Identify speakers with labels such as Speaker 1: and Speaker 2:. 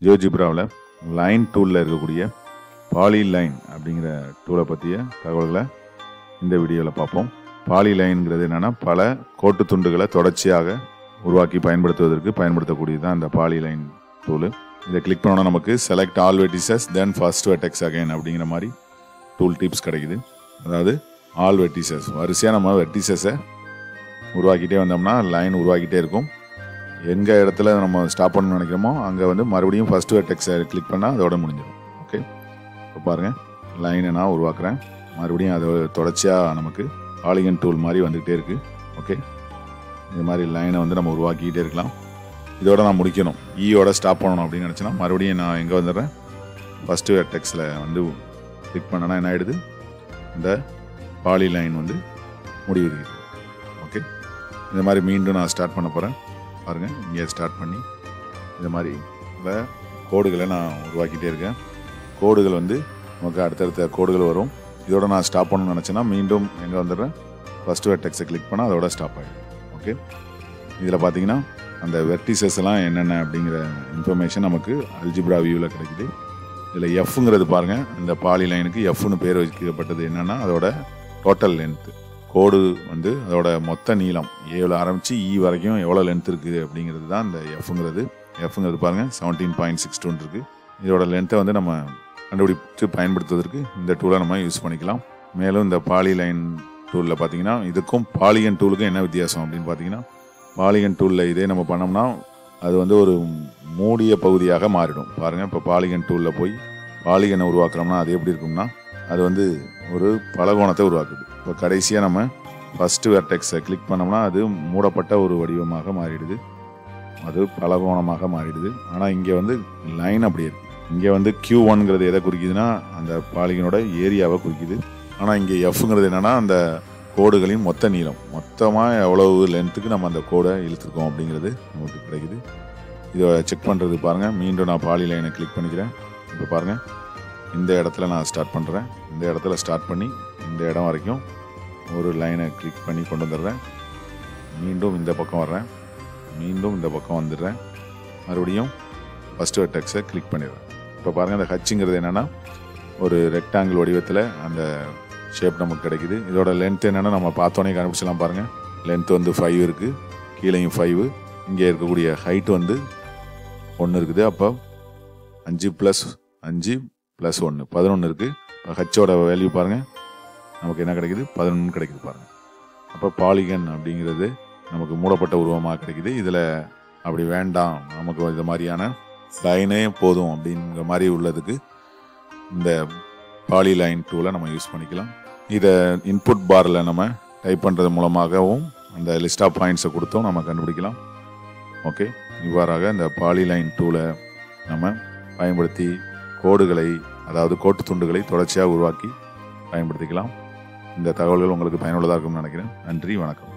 Speaker 1: ஜியோஜிப்ராவில் line டூலில் இருக்கக்கூடிய poly line அப்படிங்கிற டூலை பற்றிய தகவல்களை இந்த வீடியோவில் பார்ப்போம் பாலி லைன்ங்கிறது என்னென்னா பல கோட்டு துண்டுகளை தொடர்ச்சியாக உருவாக்கி பயன்படுத்துவதற்கு பயன்படுத்தக்கூடியது தான் இந்த பாலி லைன் டூலு இதை கிளிக் பண்ணோன்னா நமக்கு select all vertices then first vertex again அப்படிங்கிற மாதிரி டூல் டிப்ஸ் கிடைக்குது அதாவது ஆல் வெட்டிசஸ் வரிசையாக நம்ம வெட்டிசஸை உருவாக்கிட்டே வந்தோம்னா லைன் உருவாக்கிட்டே இருக்கும் எங்கே இடத்துல நம்ம ஸ்டாப் பண்ணணும்னு நினைக்கிறோமோ அங்கே வந்து மறுபடியும் ஃபர்ஸ்ட் வெட்டெக்ஸை கிளிக் பண்ணால் அதோட முடிஞ்சிடும் ஓகே இப்போ பாருங்கள் லைனை நான் உருவாக்குறேன் மறுபடியும் அது தொடர்ச்சியாக நமக்கு பாலிகன் டூல் மாதிரி வந்துக்கிட்டே இருக்குது ஓகே இது மாதிரி லைனை வந்து நம்ம உருவாக்கிக்கிட்டே இருக்கலாம் இதோட நான் முடிக்கணும் ஈயோட ஸ்டாப் பண்ணணும் அப்படின்னு நினச்சேன்னா மறுபடியும் நான் எங்கே வந்துடுறேன் ஃபஸ்ட்டு வெட்டெக்ஸில் வந்து கிளிக் பண்ணனா என்ன ஆகிடுது இந்த பாலி லைன் வந்து முடிவுறுகிறது ஓகே இந்த மாதிரி மீண்டும் நான் ஸ்டார்ட் பண்ண போகிறேன் பாருங்கள் இங்கே ஸ்டார்ட் பண்ணி இந்த மாதிரி இந்த கோடுகளை நான் உருவாக்கிட்டே இருக்கேன் கோடுகள் வந்து நமக்கு அடுத்தடுத்த கோடுகள் வரும் இதோட நான் ஸ்டாப் பண்ணணும்னு நினச்சேன்னா மீண்டும் எங்கே வந்துடுறேன் ஃபஸ்ட்டு வெட்டெக்ஸை கிளிக் பண்ணால் அதோட ஸ்டாப் ஆகிடும் ஓகே இதில் பார்த்தீங்கன்னா அந்த வெர்டிசஸ் எல்லாம் என்னென்ன அப்படிங்கிற இன்ஃபர்மேஷன் நமக்கு அல்ஜிப்ரா வியூவில் கிடைக்குது இதில் எஃப்ங்கிறது பாருங்கள் இந்த பாலி லைனுக்கு எஃப்னு பேர் வைக்கப்பட்டது என்னென்னா அதோட டோட்டல் லென்த்து கோடு வந்து அதோட மொத்த நீளம் ஏவில் ஆரம்பித்து இ வரைக்கும் எவ்வளோ லென்த் இருக்குது அப்படிங்கிறது தான் இந்த எஃப்ங்கிறது எஃப்ங்கிறது பாருங்கள் செவன்டீன் பாயிண்ட் சிக்ஸ் டூன் இருக்குது இதோட லென்த்தை வந்து நம்ம கண்டுபிடித்து பயன்படுத்துவதற்கு இந்த டூலை நம்ம யூஸ் பண்ணிக்கலாம் மேலும் இந்த பாலி லைன் டூலில் பார்த்தீங்கன்னா இதுக்கும் பாலிகன் டூலுக்கும் என்ன வித்தியாசம் அப்படின்னு பார்த்தீங்கன்னா பாலிகன் டூலில் இதே நம்ம பண்ணோம்னா அது வந்து ஒரு மூடிய பகுதியாக மாறிடும் பாருங்கள் இப்போ பாலிகன் டூலில் போய் பாலிகனை உருவாக்குறோம்னா அது எப்படி இருக்கும்னா அது வந்து ஒரு பலகோணத்தை உருவாக்குது இப்போ கடைசியாக நம்ம ஃபஸ்ட்டு வெர்டெக்ஸை கிளிக் பண்ணோம்னா அது மூடப்பட்ட ஒரு வடிவமாக மாறிடுது அது பலகோணமாக மாறிடுது ஆனால் இங்கே வந்து லைன் அப்படி இருக்கு இங்கே வந்து கியூ ஒன்ங்கிறது எதை குறிக்குதுன்னா அந்த பாலிகனோட ஏரியாவை குறிக்குது ஆனால் இங்கே எஃப்ங்கிறது என்னென்னா அந்த கோடுகளின் மொத்த நீளம் மொத்தமாக எவ்வளவு லென்த்துக்கு நம்ம அந்த கோடை இழுத்துருக்கோம் அப்படிங்கிறது நமக்கு கிடைக்குது இதை செக் பண்ணுறது பாருங்கள் மீண்டும் நான் பாலி லைனை கிளிக் பண்ணிக்கிறேன் இப்போ பாருங்கள் இந்த இடத்துல நான் ஸ்டார்ட் பண்ணுறேன் இந்த இடத்துல ஸ்டார்ட் பண்ணி இந்த இடம் வரைக்கும் ஒரு லைனை கிளிக் பண்ணி கொண்டு வந்துடுறேன் மீண்டும் இந்த பக்கம் வர்றேன் மீண்டும் இந்த பக்கம் வந்துடுறேன் மறுபடியும் ஃபஸ்ட்டு வெட்டெக்ஸை கிளிக் பண்ணிடுறேன் இப்போ பாருங்கள் இந்த ஹச்சுங்கிறது என்னென்னா ஒரு ரெக்டாங்கிள் வடிவத்தில் அந்த ஷேப் நமக்கு கிடைக்குது இதோட லென்த் என்னென்னா நம்ம பார்த்தோன்னே கண்டுபிடிச்சலாம் பாருங்கள் லென்த் வந்து ஃபைவ் இருக்குது கீழேயும் ஃபைவ் இங்கே இருக்கக்கூடிய ஹைட் வந்து ஒன்று இருக்குது அப்போ அஞ்சு ப்ளஸ் அஞ்சு ப்ளஸ் ஒன்று பதினொன்று இருக்குது இப்போ ஹச்சோட வேல்யூ பாருங்கள் நமக்கு என்ன கிடைக்குது பதினொன்று கிடைக்குது பாருங்கள் அப்போ பாலிகன் அப்படிங்கிறது நமக்கு மூடப்பட்ட உருவமாக கிடைக்குது இதில் அப்படி வேண்டாம் நமக்கு இது மாதிரியான லைனே போதும் அப்படிங்கிற மாதிரி உள்ளதுக்கு இந்த பாலி லைன் டூலை நம்ம யூஸ் பண்ணிக்கலாம் இதை இன்புட் பாரில் நம்ம டைப் பண்ணுறது மூலமாகவும் அந்த லிஸ்ட் ஆஃப் பாயிண்ட்ஸை கொடுத்தும் நம்ம கண்டுபிடிக்கலாம் ஓகே இவ்வாறாக இந்த பாலி லைன் டூலை நம்ம பயன்படுத்தி கோடுகளை அதாவது கோட்டு துண்டுகளை தொடர்ச்சியாக உருவாக்கி பயன்படுத்திக்கலாம் இந்த தகவல்கள் உங்களுக்கு பயனுள்ளதாக இருக்கும்னு நினைக்கிறேன் நன்றி வணக்கம்